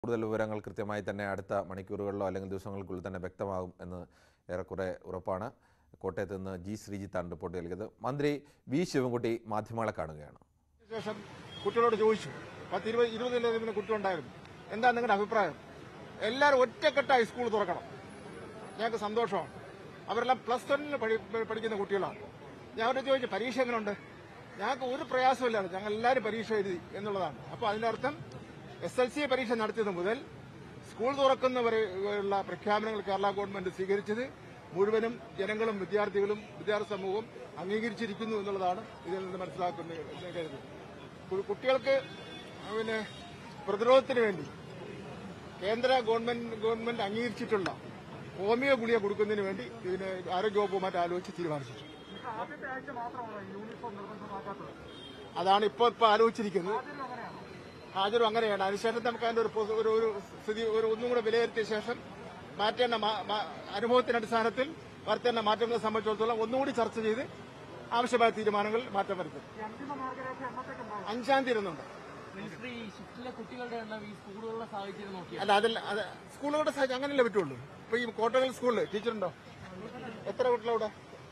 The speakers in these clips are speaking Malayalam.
കൂടുതൽ വിവരങ്ങൾ കൃത്യമായി തന്നെ അടുത്ത മണിക്കൂറുകളിലോ അല്ലെങ്കിൽ ദിവസങ്ങൾക്കുള്ളിൽ തന്നെ വ്യക്തമാകും എന്ന് ഏറെക്കുറെ ഉറപ്പാണ് കോട്ടയത്ത് നിന്ന് ജി ശ്രീജിത്താണ് റിപ്പോർട്ട് നൽകിയത് മന്ത്രി വി ശിവൻകുട്ടി മാധ്യമങ്ങളെ കാണുകയാണ് ശേഷം കുട്ടികളോട് ചോദിച്ചു പത്ത് ഇരുപത് ഇരുപതിലധികം കുട്ടികളുണ്ടായിരുന്നു എന്താ നിങ്ങളുടെ അഭിപ്രായം എല്ലാവരും ഒറ്റക്കെട്ടായി സ്കൂൾ തുറക്കണം ഞങ്ങൾക്ക് സന്തോഷമാണ് അവരെല്ലാം പ്ലസ് വണ്ണിൽ പഠിക്കുന്ന കുട്ടികളാണ് ഞാൻ അവരോട് ചോദിച്ചു പരീക്ഷ എങ്ങനെയുണ്ട് ഞങ്ങൾക്ക് ഒരു പ്രയാസമില്ലാതെ ഞങ്ങൾ എല്ലാവരും പരീക്ഷ എഴുതി എന്നുള്ളതാണ് അപ്പോൾ അതിന്റെ അർത്ഥം എസ് എൽ സി പരീക്ഷ നടത്തിയത് മുതൽ സ്കൂൾ തുറക്കുന്നവരെയുള്ള പ്രഖ്യാപനങ്ങൾ കേരള ഗവൺമെന്റ് സ്വീകരിച്ചത് മുഴുവനും ജനങ്ങളും വിദ്യാർത്ഥികളും വിദ്യാർത്ഥി സമൂഹവും അംഗീകരിച്ചിരിക്കുന്നു എന്നുള്ളതാണ് ഇതിൽ നിന്ന് മനസ്സിലാക്കുന്നത് എന്ന് കരുതുന്നു കു- കുട്ടികൾക്ക് പിന്നെ പ്രതിരോധത്തിന് വേണ്ടി കേന്ദ്ര ഗവൺമെന്റ് ഗവൺമെന്റ് അംഗീകരിച്ചിട്ടുള്ള ഹോമിയോ ഗുളിക കൊടുക്കുന്നതിന് വേണ്ടി ഇതിന് ആരോഗ്യവകുപ്പുമായിട്ട് ആലോചിച്ച് തീരുമാനിച്ചിട്ടുണ്ട് അതാണ് ഇപ്പോൾ ഇപ്പോൾ ആലോചിച്ചിരിക്കുന്നത് ഹാജരും അങ്ങനെയാണ് അതിനുശേഷം നമുക്ക് അതിന്റെ ഒരു പൊതു- ഒരു ഒരു സ്ഥിതി ഒരു ഒന്നും കൂടെ വിലയിരുത്തിയ ശേഷം മാറ്റേണ്ട മാ- മാ- അനുഭവത്തിന്റെ അടിസ്ഥാനത്തിൽ വരുത്തേണ്ട മാറ്റങ്ങളെ സംബന്ധിച്ചിടത്തോളം ഒന്നുകൂടി ചർച്ച ചെയ്ത് ആവശ്യമായ തീരുമാനങ്ങൾ മാറ്റം വരുത്തും അഞ്ചാം തീയതി ഇരുന്നുണ്ട് മിനിസ്റ്റർ ഈ ഷിഫ്റ്റിലെ കുട്ടികളുടെ എണ്ണം ഈ സ്കൂളുകളുടെ സാഹചര്യം നോക്കി അല്ല അതിൽ അത് സ്കൂളുകളുടെ സാഹചര്യം അങ്ങനെയല്ലേ പറ്റുള്ളൂ ഇപ്പൊ ഈ കോട്ടകൽ സ്കൂളിൽ ടീച്ചറുണ്ടോ എത്ര കുട്ടികളവിടെ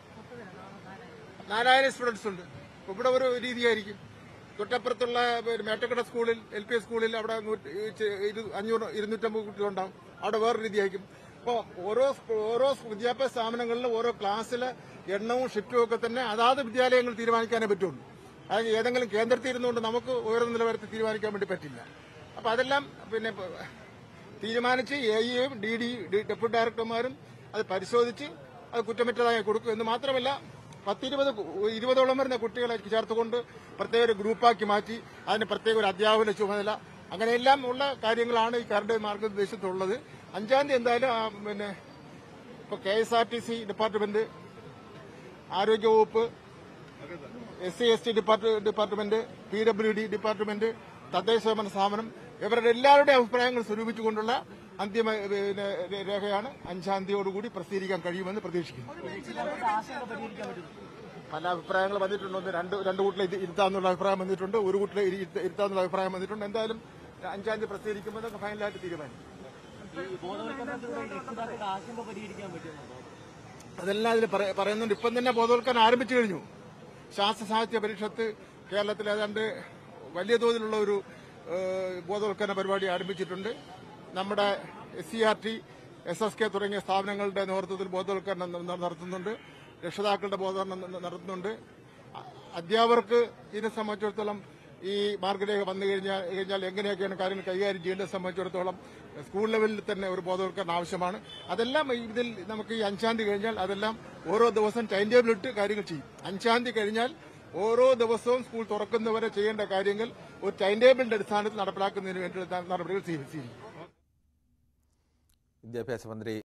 നാലായിരം സ്റ്റുഡൻസ് ഉണ്ട് ഇപ്പൊ ഇവിടെ ഒരു രീതിയായിരിക്കും തൊട്ടപ്പുറത്തുള്ള പിന്നെ മേട്ടക്കട സ്കൂളിൽ എൽ പി സ്കൂളിൽ അവിടെ നൂറ്റി- ഈ ചെ- ഇരു- അഞ്ഞൂറ് ഇരുന്നൂറ്റമ്പത് കുട്ടികളുണ്ടാവും അവിടെ വേറെ രീതിയായിരിക്കും അപ്പോൾ ഓരോ സ്കൂ- ഓരോ വിദ്യാഭ്യാസ സ്ഥാപനങ്ങളിലും ഓരോ ക്ലാസ്സിലെ എണ്ണവും ഷിഫ്റ്റും ഒക്കെ തന്നെ അതാത് വിദ്യാലയങ്ങൾ തീരുമാനിക്കാനേ പറ്റുള്ളൂ അത് ഏതെങ്കിലും കേന്ദ്രത്തിൽ ഇരുന്നുകൊണ്ട് നമുക്ക് ഉയർന്ന നിലവാരത്തിൽ തീരുമാനിക്കാൻ വേണ്ടി പറ്റില്ല അപ്പൊ അതെല്ലാം പിന്നെ ഇപ്പൊ തീരുമാനിച്ച് എ ഇയും ഡി ഡി ഡെപ്യൂട്ടി ഡയറക്ടർമാരും അത് പരിശോധിച്ച് അത് കുറ്റമറ്റതായി കൊടുക്കും എന്ന് മാത്രമല്ല പത്തിരുപത് കു- ഇരുപതോളം വരുന്ന കുട്ടികളെ ചേർത്തുകൊണ്ട് പ്രത്യേക ഒരു ഗ്രൂപ്പാക്കി മാറ്റി അതിന് പ്രത്യേക ഒരു അധ്യാപന ചുമതല അങ്ങനെയെല്ലാം ഉള്ള കാര്യങ്ങളാണ് ഈ കരട് മാർഗനിർദ്ദേശത്തിലുള്ളത് അഞ്ചാം തീയതി എന്തായാലും ആ, പിന്നെ ഇപ്പൊ K S R T C department ആരോഗ്യവകുപ്പ് S C S T department P W D department തദ്ദേശ സ്വയംഭരണ സ്ഥാപനം ഇവരുടെ എല്ലാവരുടെയും അഭിപ്രായങ്ങൾ സ്വരൂപിച്ചുകൊണ്ടുള്ള അന്തിമ പിന്നെ, രേഖയാണ് അഞ്ചാം തീയതിയോടുകൂടി പ്രസിദ്ധീകരിക്കാൻ കഴിയുമെന്ന് പ്രതീക്ഷിക്കുന്നു ആശങ്ക പരിഹരിക്കാൻ പറ്റും പല അഭിപ്രായങ്ങൾ വന്നിട്ടുണ്ട് ഒന്ന് രണ്ട് രണ്ട് കൂട്ടിലെ ഇരുത്താന്നുള്ള അഭിപ്രായം വന്നിട്ടുണ്ട് ഒരു കൂട്ടിലെ ഇരുത്താന്നുള്ള അഭിപ്രായം വന്നിട്ടുണ്ട് എന്തായാലും അഞ്ചാം തീയതി പ്രസിദ്ധീകരിക്കുമ്പോൾ അതൊക്കെ ഫൈനലായിട്ട് തീരുമാനിക്കും ഈ ബോധവൽക്കരണത്തിലൂടെ രക്ഷിതാക്കളുടെ ആശങ്ക പരിഹരിക്കാൻ പറ്റുന്നുണ്ടോ അതെല്ലാം ഇതിൽ പറ- പറയുന്നുണ്ട് ഇപ്പം തന്നെ ബോധവൽക്കരണം ആരംഭിച്ചു കഴിഞ്ഞു ശാസ്ത്ര സാഹിത്യ പരിഷത്ത് കേരളത്തിൽ ഏതാണ്ട് വലിയ തോതിലുള്ള ഒരു ഏഹ്, ബോധവൽക്കരണ പരിപാടി ആരംഭിച്ചിട്ടുണ്ട് നമ്മുടെ S C R T S S K തുടങ്ങിയ സ്ഥാപനങ്ങളുടെ നേതൃത്വത്തിൽ ബോധവൽക്കരണം ന- നടത്തുന്നുണ്ട് രക്ഷിതാക്കളുടെ ബോധവൽക്കരണം ന- നടത്തുന്നുണ്ട് അ- അധ്യാപകർക്ക് ഇതിനെ സംബന്ധിച്ചിടത്തോളം ഈ മാർഗരേഖ വന്നു കഴിഞ്ഞാൽ കഴിഞ്ഞാൽ എങ്ങനെയൊക്കെയാണ് കാര്യങ്ങൾ കൈകാര്യം ചെയ്യേണ്ടത് സംബന്ധിച്ചിടത്തോളം സ്കൂൾ ലെവലിൽ തന്നെ ഒരു ബോധവൽക്കരണം ആവശ്യമാണ് അതെല്ലാം ഇതിൽ നമുക്ക് ഈ അഞ്ചാം തീയതി കഴിഞ്ഞാൽ അതെല്ലാം ഓരോ ദിവസം ടൈം ടേബിൾ ഇട്ട് കാര്യങ്ങൾ ചെയ്യും അഞ്ചാം തീയതി കഴിഞ്ഞാൽ ഓരോ ദിവസവും സ്കൂൾ തുറക്കുന്നവരെ ചെയ്യേണ്ട കാര്യങ്ങൾ ഒരു ടൈം ടേബിളിന്റെ അടിസ്ഥാനത്തിൽ നടപ്പിലാക്കുന്നതിന് വേണ്ടിയുള്ള നടപടികൾ സ്വീകരിക്കും വിദ്യാഭ്യാസ മന്ത്രി